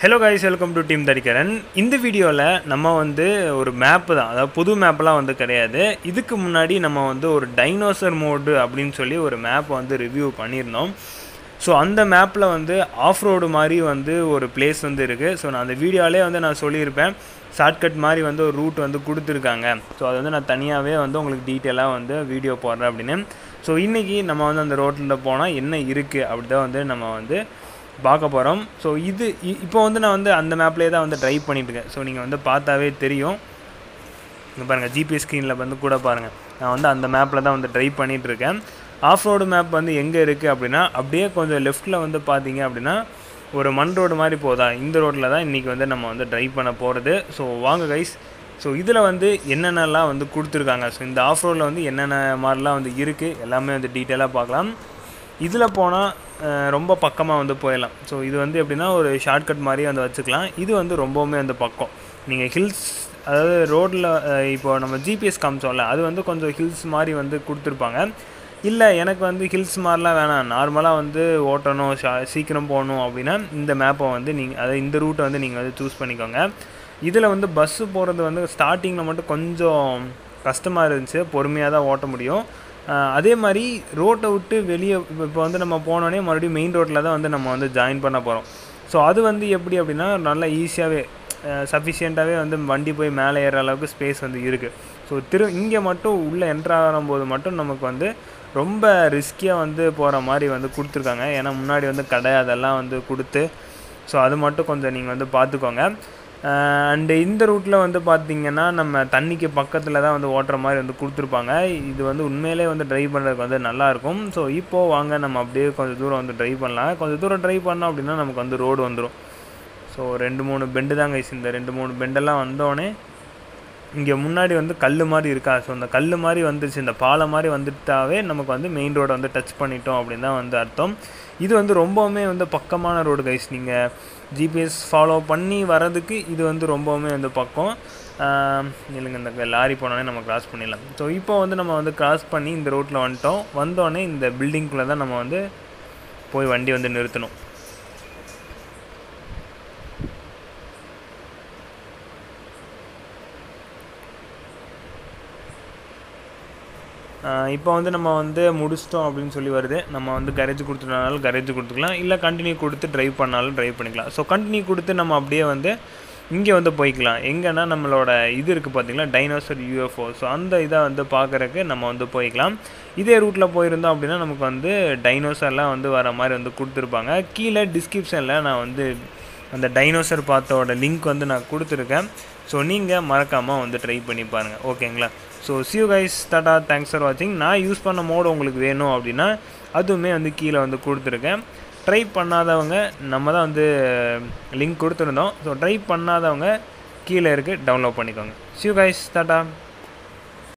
hello guys welcome to team Thadikaran இந்த வீடியோவில் நம்ம வந்து ஒரு மேப்பு தான் அதாவது புது மேப்லாம் வந்து கிடையாது இதுக்கு முன்னாடி நம்ம வந்து ஒரு டைனோசர் மோடு அப்படின்னு சொல்லி ஒரு மேப் வந்து ரிவ்யூ பண்ணியிருந்தோம் ஸோ அந்த மேப்பில் வந்து ஆஃப் ரோடு மாதிரி வந்து ஒரு பிளேஸ் வந்து இருக்குது ஸோ நான் அந்த வீடியோவிலே வந்து நான் சொல்லியிருப்பேன் ஷார்ட்கட் மாதிரி வந்து ஒரு ரூட் வந்து கொடுத்துருக்காங்க ஸோ அது வந்து நான் தனியாகவே வந்து உங்களுக்கு டீட்டெயிலாக வந்து வீடியோ போடுறேன் அப்படின்னு ஸோ இன்றைக்கி நம்ம வந்து அந்த ரோட்டில் போனால் என்ன இருக்குது அப்படி தான் வந்து நம்ம வந்து பார்க்க போகிறோம் ஸோ இது இ- இப்போ வந்து நான் வந்து அந்த மேப்லேயே தான் வந்து ட்ரைவ் பண்ணிட்டுருக்கேன் ஸோ நீங்கள் வந்து பார்த்தாவே தெரியும் இங்கே பாருங்கள் ஜிபிஎஸ் ஸ்க்ரீனில் வந்து கூட பாருங்கள் நான் வந்து அந்த மேப்பில் தான் வந்து ட்ரைவ் பண்ணிகிட்ருக்கேன் ஆஃப் ரோடு மேப் வந்து எங்கே இருக்குது அப்படின்னா அப்படியே கொஞ்சம் லெஃப்ட்டில் வந்து பார்த்தீங்க அப்படின்னா ஒரு மண் ரோடு மாதிரி போதா இந்த ரோட்டில் தான் இன்றைக்கி வந்து நம்ம வந்து ட்ரைவ் பண்ண போகிறது ஸோ வாங்க கைஸ் ஸோ இதில் வந்து என்னென்னலாம் வந்து கொடுத்துருக்காங்க ஸோ இந்த ஆஃப் ரோடில் வந்து என்னென்ன மாதிரிலாம் வந்து இருக்குது எல்லாமே வந்து டீட்டெயிலாக பார்க்கலாம் இதில் போனால் ரொம்ப பக்கமாக வந்து போயிடலாம் ஸோ இது வந்து எப்படின்னா ஒரு ஷார்ட்கட் மாதிரி வந்து வச்சுக்கலாம் இது வந்து ரொம்பவுமே வந்து பக்கம் நீங்கள் ஹில்ஸ் அதாவது ரோட்டில் இப்போ நம்ம ஜிபிஎஸ் காமிச்சோம்ல அது வந்து கொஞ்சம் ஹில்ஸ் மாதிரி வந்து கொடுத்துருப்பாங்க இல்லை எனக்கு வந்து ஹில்ஸ் மாதிரிலாம் வேணாம் நார்மலாக வந்து ஓட்டணும் ஷா சீக்கிரம் போகணும் அப்படின்னா இந்த மேப்பை வந்து நீங்கள் அதாவது இந்த ரூட்டை வந்து நீங்கள் வந்து சூஸ் பண்ணிக்கோங்க இதில் வந்து பஸ்ஸு போகிறது வந்து ஸ்டார்டிங்கில் மட்டும் கொஞ்சம் கஷ்டமாக இருந்துச்சு பொறுமையாக தான் ஓட்ட முடியும் ஆஹ் அதே மாதிரி ரோட்டை விட்டு வெளியே இப்போ வந்து நம்ம போனோடனே மறுபடியும் மெயின் ரோட்டில் தான் வந்து நம்ம வந்து ஜாயின் பண்ண போகிறோம் ஸோ அது வந்து எப்படி அப்படின்னா நல்லா ஈஸியாகவே சஃபிஷியண்ட்டாகவே வந்து வண்டி போய் மேலே ஏற அளவுக்கு ஸ்பேஸ் வந்து இருக்குது ஸோ திரு இங்கே மட்டும் உள்ளே என்ட்ரு ஆகும்போது மட்டும் நமக்கு வந்து ரொம்ப ரிஸ்கியாக வந்து போகிற மாதிரி வந்து கொடுத்துருக்காங்க ஏன்னா முன்னாடி வந்து கடை அதெல்லாம் வந்து கொடுத்து ஸோ அது மட்டும் கொஞ்சம் நீங்கள் வந்து பார்த்துக்கோங்க அண்டு இந்த ரூட்டில் வந்து பார்த்தீங்கன்னா நம்ம தண்ணிக்கு பக்கத்தில் தான் வந்து ஓட்டுற மாதிரி வந்து கொடுத்துருப்பாங்க இது வந்து உண்மையிலே வந்து ட்ரைவ் பண்ணுறதுக்கு வந்து நல்லாயிருக்கும் ஸோ இப்போது வாங்க நம்ம அப்படியே கொஞ்சம் தூரம் வந்து ட்ரைவ் பண்ணலாம் கொஞ்சம் தூரம் ட்ரைவ் பண்ணோம் அப்படின்னா நமக்கு வந்து ரோடு வந்துடும் ஸோ ரெண்டு மூணு பெண்டு தான் கைஸ் இந்த ரெண்டு மூணு பெண்டெல்லாம் வந்தோடனே இங்கே முன்னாடி வந்து கல் மாதிரி இருக்கா ஸோ அந்த கல் மாதிரி வந்துருச்சு இந்த பாலம் மாதிரி வந்துட்டாவே நமக்கு வந்து மெயின் ரோடை வந்து டச் பண்ணிட்டோம் அப்படின்னு தான் வந்து அர்த்தம் இது வந்து ரொம்பவுமே வந்து பக்கமான ரோடு கைஸ் நீங்கள் ஜிபிஎஸ் ஃபாலோ பண்ணி வர்றதுக்கு இது வந்து ரொம்பவுமே வந்து பக்கம் ஆஹ் இல்லைங்க இந்த லாரி போனோடனே நம்ம கிராஸ் பண்ணிடலாம் ஸோ இப்போ வந்து நம்ம வந்து கிராஸ் பண்ணி இந்த ரோட்டில் வந்துட்டோம் வந்தோடனே இந்த பில்டிங்குள்ளே தான் நம்ம வந்து போய் வண்டி வந்து நிறுத்தணும் இப்போ வந்து நம்ம வந்து முடிச்சிட்டோம் அப்படின்னு சொல்லி வருது நம்ம வந்து கரேஜ் கொடுத்துட்டனாலும் கரேஜ் கொடுத்துக்கலாம் இல்லை கண்டினியூ கொடுத்து ட்ரைவ் பண்ணாலும் ட்ரைவ் பண்ணிக்கலாம் ஸோ கண்டினியூ கொடுத்து நம்ம அப்படியே வந்து இங்கே வந்து போய்க்கலாம் எங்கன்னா நம்மளோட இது இருக்குது பார்த்தீங்களா டைனோசர் யூஎஃப்ஓ ஸோ அந்த இதை வந்து பார்க்குறக்கு நம்ம வந்து போய்க்கலாம் இதே ரூட்டில் போயிருந்தோம் அப்படின்னா நமக்கு வந்து டைனோசர்லாம் வந்து வர மாதிரி வந்து கொடுத்துருப்பாங்க கீழே டிஸ்கிரிப்ஷனில் நான் வந்து அந்த டைனோசர் பார்த்தோட லிங்க் வந்து நான் கொடுத்துருக்கேன் ஸோ நீங்கள் மறக்காமல் வந்து ட்ரை பண்ணி பாருங்கள் ஓகேங்களா so see you guys tata thanks for வாட்சிங் நான் யூஸ் பண்ண மோடு உங்களுக்கு வேணும் அப்படின்னா அதுவுமே வந்து கீழே வந்து கொடுத்துருக்கேன் ட்ரை பண்ணாதவங்க நம்ம தான் வந்து லிங்க் கொடுத்துருந்தோம் ஸோ ட்ரை பண்ணாதவங்க கீழே இருக்குது டவுன்லோட் பண்ணிக்கோங்க சியூ கைஸ் டாடா